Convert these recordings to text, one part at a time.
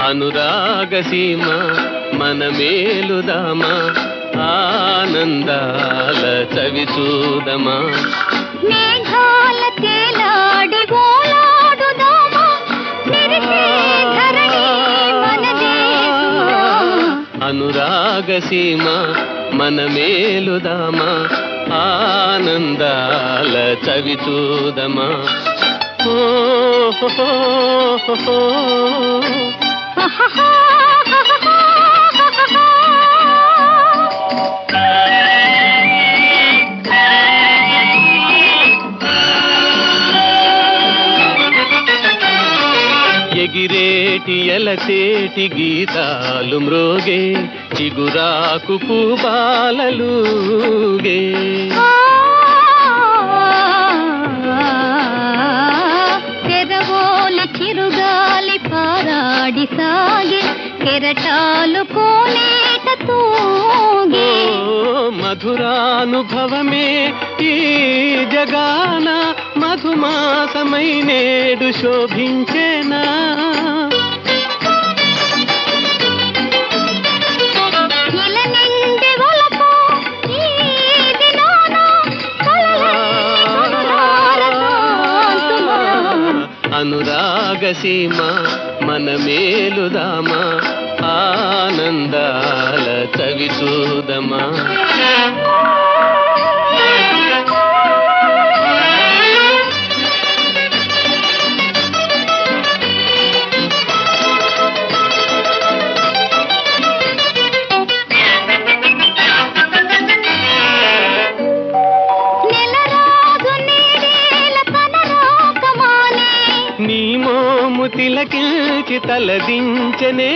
అనురాగ సీమ మన మేలుదామా ఆనందాల చవి చూదమా మేఘాల తేలాడి ఓలాడుదామా మెరిసే ధరణి మనదే అనురాగ సీమ మన మేలుదామా ఆనందాల చవి చూదమా ఓ హో హో హో హో. ఎగిరేటి ఎలసేటి గీతాలు మ్రోగే చిగురాకు పూబాలలుగే తెరవోలు చిరుగాలి పారాడి సాగి కెరటాలు కోనేట తూగి ఓ మధురానుభవమే ఈ జగాన మధుమాసమై నేడు శోభించేనా ఇల నిండి ఒలపు ఈ దినాన కలలన్నీ కనులార కాంతుమా. అనురాగ సీమ మన మేలుదామా ఆనందాల చవి చూదమా నెలరాజు నీడేల తన రాకమానే నీ మోము తిలకించి తలదించనే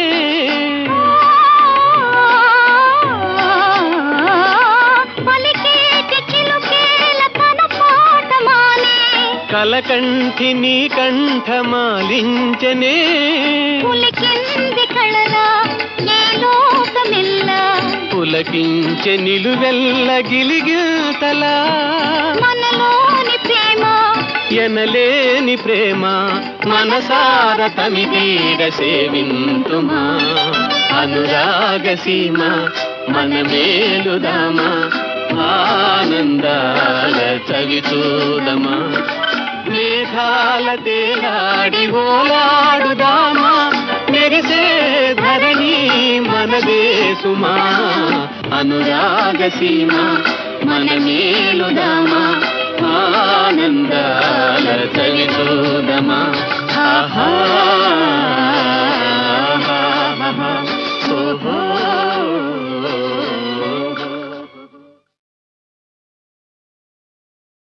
పలికేటి చిలుకేల తన పాఠమానే కలకంఠి నీ కంఠమాలించనే పులికింది కళలా ఏ లోకమెల్ల పులకించె నిలువెల్ల గిలిగితలా మనలోని ప్రేమ ఎనలేని ప్రేమ మనసార తమిదీడ సేవింతుమా అనురాగ సీమ మన మేలుదామా ఆనందాల చవి చూదమా మేఘాల తేలాడి ఓలాడుదామా మెరిసే ధరణి మనదే సుమా అనురాగ సీమ మన మేలుదామా ఆనందాల చవి చూదమా ఆహా ఆహా, ఆహా, ఓహో